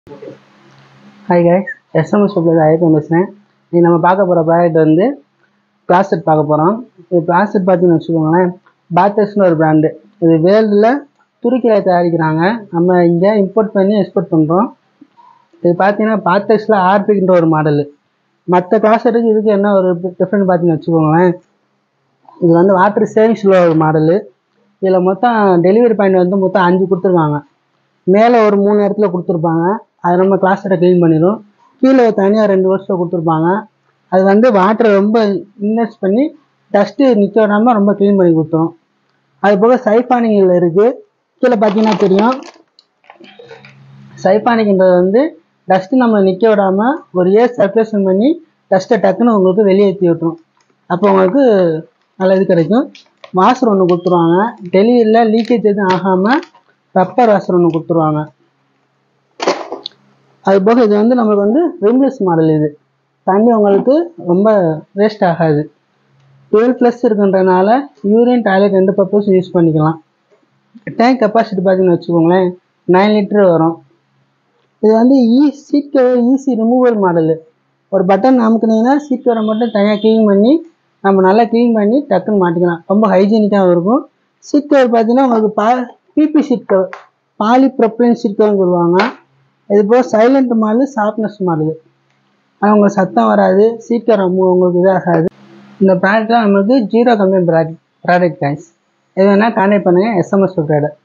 hi guys SMS super Ayyappan பேசுகிறேன் இன்னைக்கு நம்ம பார்க்க போகிற ப்ராடக்ட் வந்து பிளாஸ்டிக் பார்க்க போகிறோம் இது பிளாஸ்டிக் பார்த்தீங்கன்னு வச்சுக்கோங்களேன் பாத்தர்ஸ்னு ஒரு பிராண்டு இது வேர்ல்டில் துருக்கியில் தயாரிக்கிறாங்க நம்ம இங்கே இம்போர்ட் பண்ணி எக்ஸ்போர்ட் பண்ணுறோம் இது பார்த்தீங்கன்னா பாத்தர்ஸில் ஆர்பிக்ன்ற ஒரு மாடலு மற்ற கிளாஸருக்கு இதுக்கு என்ன ஒரு டிஃப்ரெண்ட் பார்த்தீங்கன்னு வச்சுக்கோங்களேன் இது வந்து வாட்டர் சேவிங்ஸில் ஒரு மாடலு இதில் மொத்தம் டெலிவரி பாயிண்ட் வந்து மொத்தம் அஞ்சு கொடுத்துருக்காங்க மேலே ஒரு மூணு இடத்துல கொடுத்துருப்பாங்க அது நம்ம கிளாஸரை க்ளீன் பண்ணிடும் கீழே தனியாக ரெண்டு வருஷம் கொடுத்துருப்பாங்க அது வந்து வாட்டரை ரொம்ப இன்வெஸ்ட் பண்ணி டஸ்ட்டு நிற்க விடாமல் ரொம்ப க்ளீன் பண்ணி கொடுத்துரும் அது போக சைஃபானிங்கில் இருக்குது கீழே பார்த்தீங்கன்னா தெரியும் சைஃபானிக்ன்றது வந்து டஸ்ட்டு நம்ம நிற்க விடாமல் ஒரு ஏர் சர்க்குலேஷன் பண்ணி டஸ்ட்டை டக்குன்னு உங்களுக்கு வெளியேற்றி விட்டுரும் அப்போ உங்களுக்கு நல்ல இது கிடைக்கும் வாஷர் ஒன்று கொடுத்துருவாங்க டெலிவரியில் லீக்கேஜ் எதுவும் ஆகாமல் ரப்பர் வாஷர் ஒன்று கொடுத்துருவாங்க அது போக இது வந்து நம்மளுக்கு வந்து ரிம்லெஸ் மாடல் இது தண்ணி உங்களுக்கு ரொம்ப வேஸ்ட் ஆகாது டுவெல் ப்ளஸ் இருக்குன்றனால யூரின் டாய்லெட் ரெண்டு பர்பஸும் யூஸ் பண்ணிக்கலாம் டேங்க் கெப்பாசிட்டி பார்த்தீங்கன்னு வச்சுக்கோங்களேன் நைன் லிட்டர் வரும் இது வந்து ஈ seat cover easy removal model ஒரு பட்டன் அமுக்குனீங்கன்னா சீட் கவரை மட்டும் தனியாக க்ளீன் பண்ணி நம்ம நல்லா க்ளீன் பண்ணி டக்குன்னு மாட்டிக்கலாம் ரொம்ப ஹைஜீனிக்காகவும் இருக்கும் சீட் கவர் பார்த்தீங்கன்னா உங்களுக்கு பா PP seat cover polypropylene seat கவர்னு சொல்லுவாங்க இது போக சைலண்ட் மாடலு சாஃப்ட்னஸ் மாடலு ஆனால் உங்களுக்கு சத்தம் வராது சீட் கவர் உங்களுக்கு இதாகாது இந்த ப்ராடக்ட்லாம் நம்மளுக்கு zero company product product guys எது வேணால் கான்டாக்ட் பண்ணுங்கள் எஸ்எம்எஸ் ப்ராடக்ட்